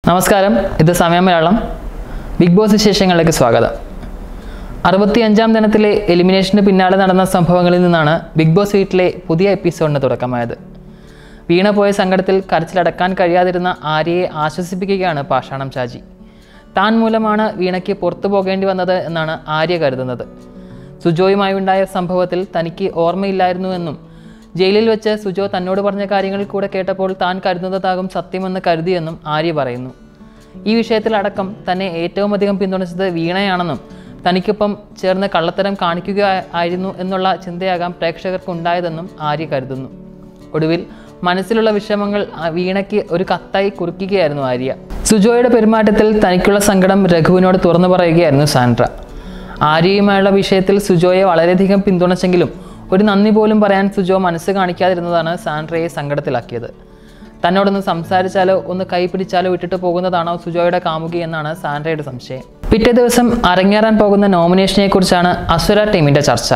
നമസ്കാരം ഇത് Samayam Malayalam big boss വിശേഷങ്ങളിലേക്ക് സ്വാഗതം അറുപത്തിയഞ്ചാം ദിനത്തിലെ എലിമിനേഷന് പിന്നാലെ നടന്ന സംഭവങ്ങളിൽ നിന്നാണ് ബിഗ് ബോസ് വീട്ടിലെ പുതിയ എപ്പിസോഡിന് തുടക്കമായത് വീണ പോയ സങ്കടത്തിൽ കരച്ചിലടക്കാൻ കഴിയാതിരുന്ന ആര്യയെ ആശ്വസിപ്പിക്കുകയാണ് പാഷാണം ഷാജി താൻ മൂലമാണ് വീണയ്ക്ക് പുറത്തു പോകേണ്ടി വന്നത് എന്നാണ് ആര്യ കരുതുന്നത് സുജോയുമായി ഉണ്ടായ സംഭവത്തിൽ തനിക്ക് ഓർമ്മയില്ലായിരുന്നു എന്നും ജയിലിൽ വെച്ച് സുജോ തന്നോട് പറഞ്ഞ കാര്യങ്ങൾ കൂടെ കേട്ടപ്പോൾ താൻ കരുതുന്നതാകും സത്യമെന്ന് കരുതിയെന്നും ആര്യ പറയുന്നു ഈ വിഷയത്തിൽ അടക്കം തന്നെ ഏറ്റവും അധികം പിന്തുണച്ചത് വീണയാണെന്നും തനിക്കൊപ്പം ചേർന്ന് കള്ളത്തരം കാണിക്കുക ആയിരുന്നു എന്നുള്ള ചിന്തയാകാം പ്രേക്ഷകർക്ക് ഉണ്ടായതെന്നും ആര്യ കരുതുന്നു ഒടുവിൽ മനസ്സിലുള്ള വിഷമങ്ങൾ ആ വീണയ്ക്ക് ഒരു കത്തായി കുറിക്കുകയായിരുന്നു ആര്യ സുജോയുടെ പെരുമാറ്റത്തിൽ തനിക്കുള്ള സങ്കടം രഘുവിനോട് തുറന്നു പറയുകയായിരുന്നു സാൻഡ്ര ആര്യയുമായുള്ള വിഷയത്തിൽ സുജോയെ വളരെയധികം പിന്തുണച്ചെങ്കിലും ഒരു നന്ദി പോലും പറയാൻ സുജോ മനസ്സ് കാണിക്കാതിരുന്നതാണ് സാൻഡ്രയെ സങ്കടത്തിലാക്കിയത് തന്നോടൊന്ന് സംസാരിച്ചാലോ ഒന്ന് കൈ പിടിച്ചാലോ വിട്ടിട്ട് പോകുന്നതാണോ സുജോയുടെ കാമുകി എന്നാണ് സാൻഡ്രയുടെ സംശയം പിറ്റേ ദിവസം അരങ്ങേറാൻ പോകുന്ന നോമിനേഷനെ കുറിച്ചാണ് അസുര ടീമിൻ്റെ ചർച്ച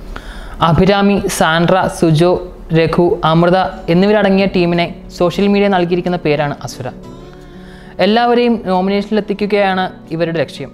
അഭിരാമി സാൻഡ്ര സുജോ രഘു അമൃത എന്നിവരടങ്ങിയ ടീമിനെ സോഷ്യൽ മീഡിയ നൽകിയിരിക്കുന്ന പേരാണ് അസുര എല്ലാവരെയും നോമിനേഷനിൽ എത്തിക്കുകയാണ് ഇവരുടെ ലക്ഷ്യം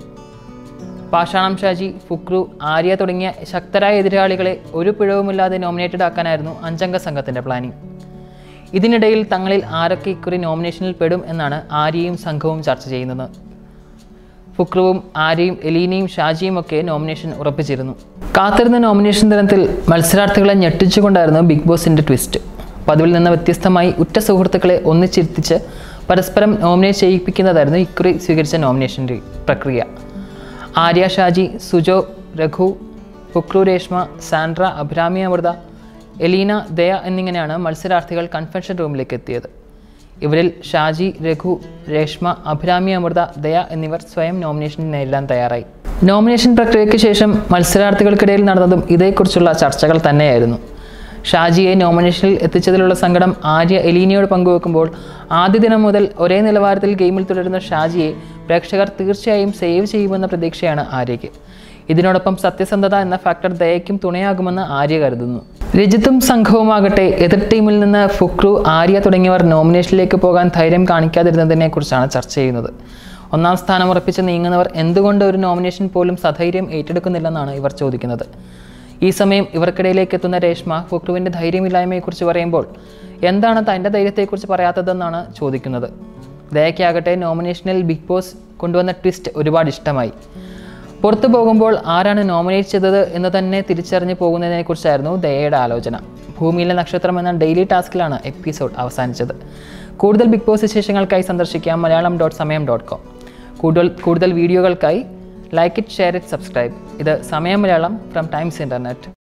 പാഷാണം ഷാജി ഫുക്രു ആര്യ തുടങ്ങിയ ശക്തരായ എതിരാളികളെ ഒരു പിഴവുമില്ലാതെ നോമിനേറ്റഡ് ആക്കാനായിരുന്നു അഞ്ചംഗ സംഘത്തിൻ്റെ പ്ലാനിംഗ് ഇതിനിടയിൽ തങ്ങളിൽ ആരൊക്കെ ഇക്കുറി നോമിനേഷനിൽ പെടും എന്നാണ് ആര്യയും സംഘവും ചർച്ച ചെയ്യുന്നത് ഫുക്രുവും ആര്യയും എലീനയും ഷാജിയും ഒക്കെ നോമിനേഷൻ ഉറപ്പിച്ചിരുന്നു കാത്തിരുന്ന നോമിനേഷൻ ദിനത്തിൽ മത്സരാർത്ഥികളെ ഞെട്ടിച്ചുകൊണ്ടായിരുന്നു ബിഗ് ബോസിൻ്റെ ട്വിസ്റ്റ് പതിവിൽ നിന്ന് വ്യത്യസ്തമായി ഉറ്റ സുഹൃത്തുക്കളെ ഒന്നിച്ചിരുത്തിച്ച് പരസ്പരം നോമിനേറ്റ് ചെയ്യിപ്പിക്കുന്നതായിരുന്നു ഇക്കുറി സ്വീകരിച്ച നോമിനേഷൻ രീ- പ്രക്രിയ ആര്യ ഷാജി സുജോ രഘു ഫുക്രു രേഷ്മ സാൻഡ്ര അഭിരാമി അമൃത എലീന ദയ എന്നിങ്ങനെയാണ് മത്സരാർത്ഥികൾ കൺവെൻഷൻ റൂമിലേക്ക് എത്തിയത് ഇവരിൽ ഷാജി രഘു രേഷ്മ അഭിരാമി അമൃത ദയ എന്നിവർ സ്വയം നോമിനേഷൻ നേരിടാൻ തയ്യാറായി നോമിനേഷൻ പ്രക്രിയയ്ക്ക് ശേഷം മത്സരാർത്ഥികൾക്കിടയിൽ നടന്നതും ഇതേക്കുറിച്ചുള്ള ചർച്ചകൾ തന്നെയായിരുന്നു ഷാജിയെ നോമിനേഷനിൽ എത്തിച്ചതിലുള്ള സങ്കടം ആര്യ എലീനയോട് പങ്കുവെക്കുമ്പോൾ ആദ്യ ദിനം മുതൽ ഒരേ നിലവാരത്തിൽ ഗെയിമിൽ തുടരുന്ന ഷാജിയെ പ്രേക്ഷകർ തീർച്ചയായും സേവ് ചെയ്യുമെന്ന പ്രതീക്ഷയാണ് ആര്യയ്ക്ക് ഇതിനോടൊപ്പം സത്യസന്ധത എന്ന ഫാക്ടർ ദയയ്ക്കും തുണയാകുമെന്ന് ആര്യ കരുതുന്നു രജിത്തും സംഘവുമാകട്ടെ എതിർ ടീമിൽ നിന്ന് ഫുക്രു ആര്യ തുടങ്ങിയവർ നോമിനേഷനിലേക്ക് പോകാൻ ധൈര്യം കാണിക്കാതിരുന്നതിനെ കുറിച്ചാണ് ചർച്ച ചെയ്യുന്നത് ഒന്നാം സ്ഥാനം ഉറപ്പിച്ച് നീങ്ങുന്നവർ എന്തുകൊണ്ട് ഒരു നോമിനേഷൻ പോലും സധൈര്യം ഏറ്റെടുക്കുന്നില്ലെന്നാണ് ഇവർ ചോദിക്കുന്നത് ഈ സമയം ഇവർക്കിടയിലേക്ക് എത്തുന്ന രേഷ്മ ഫുക്രുവിൻ്റെ ധൈര്യമില്ലായ്മയെക്കുറിച്ച് പറയുമ്പോൾ എന്താണ് തൻ്റെ ധൈര്യത്തെക്കുറിച്ച് പറയാത്തതെന്നാണ് ചോദിക്കുന്നത് ദയക്കാകട്ടെ നോമിനേഷനിൽ ബിഗ് ബോസ് കൊണ്ടുവന്ന ട്വിസ്റ്റ് ഒരുപാട് ഇഷ്ടമായി പുറത്തു പോകുമ്പോൾ ആരാണ് നോമിനേറ്റ് ചെയ്തത് എന്ന് തന്നെ തിരിച്ചറിഞ്ഞു പോകുന്നതിനെക്കുറിച്ചായിരുന്നു ദയയുടെ ആലോചന ഭൂമിയിലെ നക്ഷത്രം എന്ന ഡെയിലി ടാസ്കിലാണ് എപ്പിസോഡ് അവസാനിച്ചത് കൂടുതൽ ബിഗ് ബോസ് വിശേഷങ്ങൾക്കായി സന്ദർശിക്കാം Malayalam dot Samayam dot com കൂടുതൽ കൂടുതൽ വീഡിയോകൾക്കായി like it share it subscribe ഇത് Samayam Malayalam from times internet